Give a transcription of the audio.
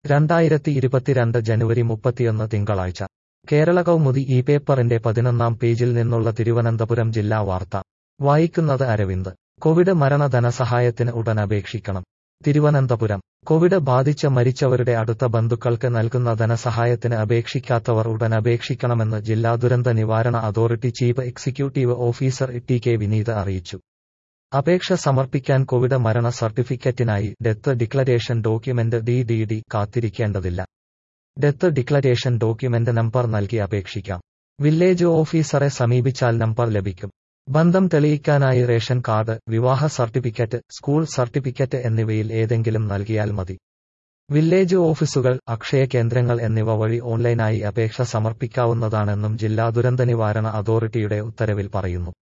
രണ്ടായിരത്തി ഇരുപത്തിരണ്ട് ജനുവരി മുപ്പത്തിയൊന്ന് തിങ്കളാഴ്ച കേരള കൗമുദി ഈ പേപ്പറിന്റെ പതിനൊന്നാം പേജിൽ നിന്നുള്ള തിരുവനന്തപുരം ജില്ലാ വാർത്ത വായിക്കുന്നത് അരവിന്ദ് കോവിഡ് മരണ ധനസഹായത്തിന് ഉടൻ അപേക്ഷിക്കണം തിരുവനന്തപുരം കോവിഡ് ബാധിച്ച് മരിച്ചവരുടെ അടുത്ത ബന്ധുക്കൾക്ക് നൽകുന്ന ധനസഹായത്തിന് അപേക്ഷിക്കാത്തവർ ഉടൻ അപേക്ഷിക്കണമെന്ന് ജില്ലാ ദുരന്ത നിവാരണ authority chief executive officer T K Vineeth അറിയിച്ചു അപേക്ഷ സമർപ്പിക്കാൻ കോവിഡ് മരണ സർട്ടിഫിക്കറ്റിനായി death declaration document D D D കാത്തിരിക്കേണ്ടതില്ല ഡെത്ത് ഡിക്ലറേഷൻ ഡോക്യുമെന്റ് നമ്പർ നൽകി അപേക്ഷിക്കാം വില്ലേജ് ഓഫീസറെ സമീപിച്ചാൽ നമ്പർ ലഭിക്കും ബന്ധം തെളിയിക്കാനായി റേഷൻ കാർഡ് വിവാഹ സർട്ടിഫിക്കറ്റ് സ്കൂൾ സർട്ടിഫിക്കറ്റ് എന്നിവയിൽ ഏതെങ്കിലും നൽകിയാൽ മതി വില്ലേജ് ഓഫീസുകൾ അക്ഷയ കേന്ദ്രങ്ങൾ എന്നിവ വഴി ഓൺലൈനായി അപേക്ഷ സമർപ്പിക്കാവുന്നതാണെന്നും ജില്ലാ ദുരന്ത നിവാരണ അതോറിറ്റിയുടെ ഉത്തരവിൽ പറയുന്നു